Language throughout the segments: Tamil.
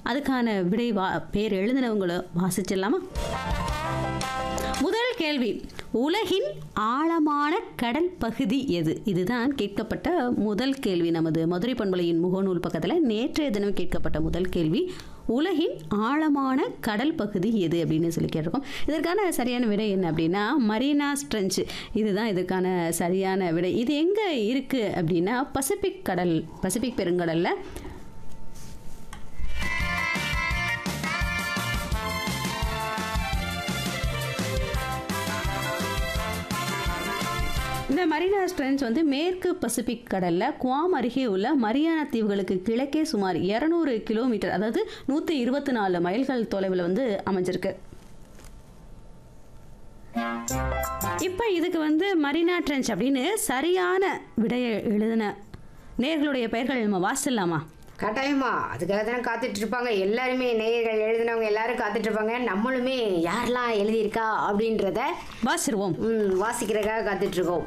அதுக்கான விடை வா பேர் எழுதினவங்கள வாசிச்சிடலாமா முதல் கேள்வி உலகின் ஆழமான கடல் பகுதி எது இதுதான் கேட்கப்பட்ட முதல் கேள்வி நமது மதுரை பண்பலையின் முகநூல் பக்கத்தில் நேற்றைய தினம் கேட்கப்பட்ட முதல் கேள்வி உலகின் ஆழமான கடல் பகுதி எது அப்படின்னு சொல்லி கேட்டிருக்கோம் இதற்கான சரியான விடை என்ன அப்படின்னா மரீனா ஸ்ட்ரென்ச் இதுதான் இதுக்கான சரியான விடை இது எங்கே இருக்குது அப்படின்னா பசிபிக் கடல் பசிபிக் பெருங்கடலில் இந்த மரீனா ஸ்ட்ரென்ச் வந்து மேற்கு பசிபிக் கடலில் குவாம் அருகே உள்ள மரியானா தீவுகளுக்கு கிழக்கே சுமார் இரநூறு கிலோமீட்டர் அதாவது நூற்றி இருபத்தி நாலு மைல்கள் தொலைவில் வந்து அமைஞ்சிருக்கு இப்போ இதுக்கு வந்து மரீனா ட்ரென்ச் அப்படின்னு சரியான விடையை எழுதின நேர்களுடைய பெயர்கள் நம்ம வாசிடலாமா கட்டாயமா அதுக்காக தானே காத்துட்டு இருப்பாங்க எல்லாருமே நேயர்கள் எழுதினவங்க எல்லாரும் காத்துட்டு இருப்பாங்க நம்மளுமே யாரெல்லாம் எழுதியிருக்கா அப்படின்றத வாசிடுவோம் ம், வாசிக்கிறதுக்காக காத்துட்டு இருக்கோம்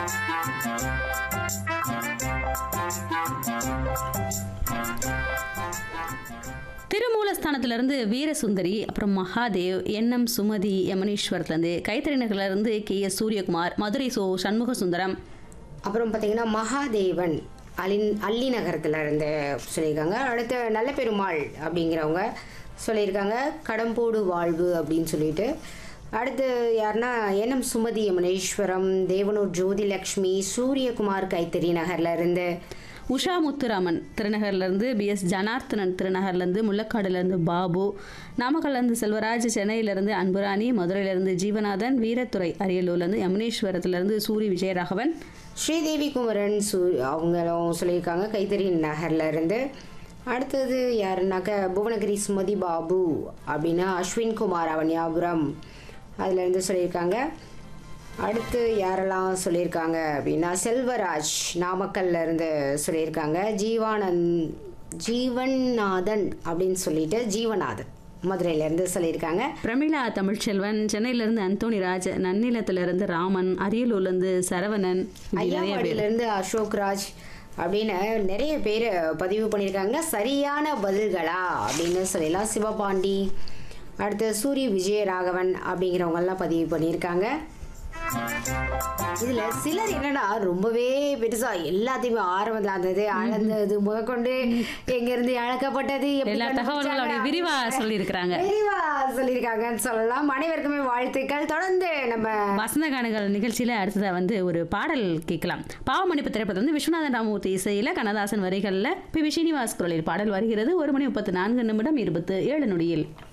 திருமூலஸ்தானத்திலிருந்து வீரசுந்தரி அப்புறம் மகாதேவ் என்எம் சுமதி யமனீஸ்வரத்துலேருந்து கைத்தறிநகர்லேருந்து கே எஸ் சூரியகுமார் மதுரை சோ சண்முக சுந்தரம் அப்புறம் பார்த்தீங்கன்னா மகாதேவன் அலின் அல்லி நகரத்துல இருந்து சொல்லியிருக்காங்க அடுத்து நல்ல பெருமாள் அப்படிங்கிறவங்க சொல்லியிருக்காங்க கடம்போடு வாழ்வு அப்படின்னு சொல்லிட்டு அடுத்து யாருன்னா என்எம் சுமதி யமுனேஸ்வரம் தேவனூர் ஜோதிலக்ஷ்மி சூரியகுமார் கைத்தறி நகர்ல இருந்து உஷா முத்துராமன் திருநகர்லேருந்து பிஎஸ் ஜனார்த்தனன் திருநகர்லேருந்து முள்ளக்காடுலேருந்து பாபு நாமக்கல்லேருந்து செல்வராஜ் சென்னையிலேருந்து அன்புராணி மதுரையிலேருந்து ஜீவநாதன் வீரத்துறை அரியலூர்லேருந்து யமுனேஸ்வரத்துலேருந்து சூரி விஜயராகவன் ஸ்ரீதேவி குமரன் சூ அவங்களும் சொல்லியிருக்காங்க கைத்தறி நகர்ல இருந்து அடுத்தது யாருன்னாக்க புவனகிரி சுமதி பாபு அப்படின்னா அஸ்வின் குமார் அவனியாபுரம் அதுலேருந்து சொல்லியிருக்காங்க அடுத்து யாரெல்லாம் சொல்லியிருக்காங்க அப்படின்னா செல்வராஜ் நாமக்கல்ல இருந்து சொல்லியிருக்காங்க ஜீவானந்த் ஜீவன்நாதன் அப்படின்னு சொல்லிட்டு ஜீவநாதன் மதுரையிலேருந்து சொல்லியிருக்காங்க பிரமிளா தமிழ்ச்செல்வன் சென்னையிலேருந்து அந்தோணிராஜ் நன்னிலத்திலிருந்து ராமன் அரியலூர்லேருந்து சரவணன் இப்படி நிறைய பேர் ஐயாவாடியிலேருந்து அசோக் ராஜ் அப்படின்னு நிறைய பேர் பதிவு பண்ணியிருக்காங்க சரியான பதில்களா அப்படின்னு சொல்லலாம் சிவபாண்டி அடுத்து சூரிய விஜயராகவன் அப்படிங்கிறவங்கெல்லாம் பதிவு பண்ணியிருக்காங்க இதுல சிலர் என்னன்னா ரொம்பவே பெருசா எல்லாத்தையுமே ஆரம்பத்துல அந்த அளந்தது முதற்கொண்டு எங்க இருந்து அழக்கப்பட்டது எப்படி எல்லா தகவல்களும் அப்படி கண்டுபிடிச்சாங்க? விரிவா சொல்லியிருக்கிறாங்க விரிவா சொல்லியிருக்காங்கன்னு சொல்லலாம் அனைவருக்குமே வாழ்த்துக்கள் தொடர்ந்து நம்ம வசந்த காணுகள் நிகழ்ச்சியில அடுத்ததா வந்து ஒரு பாடல் கேட்கலாம் பாவமணிப்பு திரைப்படத்தில் வந்து விஸ்வநாதன் ராமூர்த்தி இசையில கண்ணதாசன் வரிகள்ல பி வி ஸ்ரீனிவாஸ் குரலில் பாடல் வருகிறது ஒரு மணி முப்பத்தி நான்கு நிமிடம் இருபத்து ஏழு நொடியில்